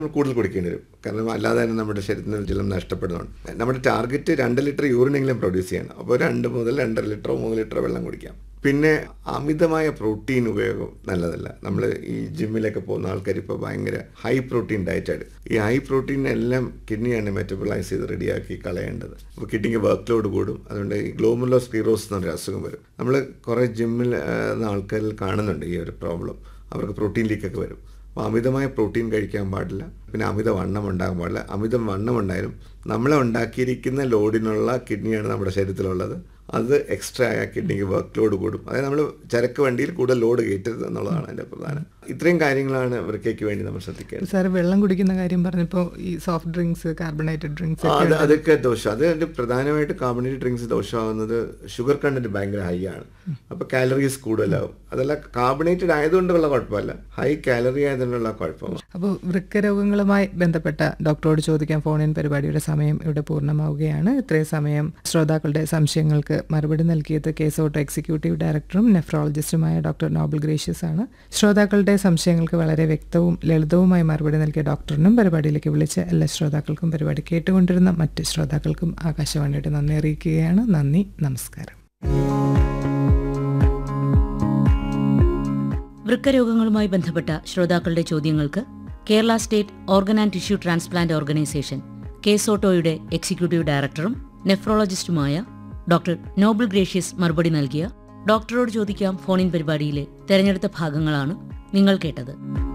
നമ്മൾ കൂടുതൽ കുടിക്കേണ്ടി വരും കാരണം അല്ലാതെ തന്നെ നമ്മുടെ ശരീരത്തിന് ജലം നഷ്ടപ്പെടുന്നുണ്ട് നമ്മുടെ ടാർഗറ്റ് രണ്ട് ലിറ്റർ യൂറിനെങ്കിലും പ്രൊഡ്യൂസ് ചെയ്യണം അപ്പോൾ രണ്ട് മുതൽ രണ്ടര ലിറ്ററോ മൂന്ന് ലിറ്ററോ വെള്ളം കുടിക്കാം പിന്നെ അമിതമായ പ്രോട്ടീൻ ഉപയോഗം നല്ലതല്ല നമ്മൾ ഈ ജിമ്മിലൊക്കെ പോകുന്ന ആൾക്കാർ ഇപ്പോൾ ഭയങ്കര ഹൈ പ്രോട്ടീൻ ഡയറ്റാണ് ഈ ഹൈ പ്രോട്ടീൻ എല്ലാം കിഡ്നിയാണ് മെറ്റബിളൈസ് ചെയ്ത് റെഡിയാക്കി കളയേണ്ടത് അപ്പോൾ കിഡ്നിക്ക് വർക്ക് ലോഡ് കൂടും അതുകൊണ്ട് ഈ ഗ്ലോമുലോ സ്പീറോസ് എന്നൊരു അസുഖം വരും നമ്മൾ കുറേ ജിമ്മിൽ ആൾക്കാരിൽ കാണുന്നുണ്ട് ഈ ഒരു പ്രോബ്ലം അവർക്ക് പ്രോട്ടീൻ ലീക്കൊക്കെ വരും അപ്പോൾ അമിതമായ പ്രോട്ടീൻ കഴിക്കാൻ പാടില്ല പിന്നെ അമിത വണ്ണം ഉണ്ടാകാൻ പാടില്ല അമിത വണ്ണം ഉണ്ടായാലും നമ്മളെ ഉണ്ടാക്കിയിരിക്കുന്ന ലോഡിനുള്ള കിഡ്നിയാണ് നമ്മുടെ ശരീരത്തിലുള്ളത് അത് എക്സ്ട്രാ ആയ കിഡ്നിക്ക് വർക്ക് ലോഡ് കൂടും അതായത് നമ്മൾ ചരക്ക് വണ്ടിയിൽ കൂടുതൽ ലോഡ് കയറ്റരുത് എന്നുള്ളതാണ് അതിൻ്റെ പ്രധാനം ഇത്രയും കാര്യങ്ങളാണ് വൃക്കയ്ക്ക് വേണ്ടി നമ്മൾ ശ്രദ്ധിക്കേണ്ടത് സാറ് വെള്ളം കുടിക്കുന്ന കാര്യം പറഞ്ഞപ്പോൾ ഈ സോഫ്റ്റ് ഡ്രിങ്ക്സ് കാർബണേറ്റഡ് ഡ്രിങ്ക്സ് ആ, അത് അതൊക്കെ ദോഷം അത് അതിന്റെ പ്രധാനമായിട്ട് കാർബണേറ്റഡ് ഡ്രിങ്ക്സ് ദോഷമാകുന്നത് ഷുഗർ കണ്ടന്റ് ഭയങ്കര ഹൈ ആണ് അപ്പോൾ കാലറീസ് കൂടുതലാവും അതല്ല കാർബണേറ്റഡ് ആയതുകൊണ്ടുള്ള കുഴപ്പമല്ല ഹൈ കാലറി ആയതുകൊണ്ടുള്ള കുഴപ്പമാണ് അപ്പോൾ വൃക്കരോഗങ്ങളുമായി ബന്ധപ്പെട്ട ഡോക്ടറോട് ചോദിക്കാൻ ഫോണിൻ പരിപാടിയുടെ സമയം ഇവിടെ പൂർണ്ണമാവുകയാണ് ഇത്രയും സമയം ശ്രോതാക്കളുടെ സംശയങ്ങൾക്ക് മറുപടി നൽകിയത് കേസോട്ടോ എക്സിക്യൂട്ടീവ് ഡയറക്ടറും നെഫ്രോളജിസ്റ്റുമായ ഡോക്ടർ നോബൽ ഗ്രേഷ്യസ് ആണ് ശ്രോതാക്കളുടെ സംശയങ്ങൾക്ക് വളരെ വ്യക്തവും ലളിതവുമായി മറുപടി നൽകിയ ഡോക്ടറിനും പരിപാടിയിലേക്ക് വിളിച്ച എല്ലാ ശ്രോതാക്കൾക്കും പരിപാടി കേട്ടുകൊണ്ടിരുന്ന മറ്റ് ശ്രോതാക്കൾക്കും ആകാശവാണിയുടെ നന്ദി അറിയിക്കുകയാണ് നന്ദി നമസ്കാരം വൃക്കരോഗങ്ങളുമായി ബന്ധപ്പെട്ട ശ്രോതാക്കളുടെ ചോദ്യങ്ങൾക്ക് Kerala state organ and tissue transplant organisation കേസോട്ടോയുടെ എക്സിക്യൂട്ടീവ് ഡയറക്ടറും നെഫ്രോളജിസ്റ്റുമായ ഡോക്ടർ നോബിൾ ഗ്രേഷ്യസ് മറുപടി നൽകിയ ഡോക്ടറോട് ചോദിക്കാം ഫോണിൻ പരിപാടിയിലെ തെരഞ്ഞെടുത്ത ഭാഗങ്ങളാണ് നിങ്ങൾ കേട്ടത്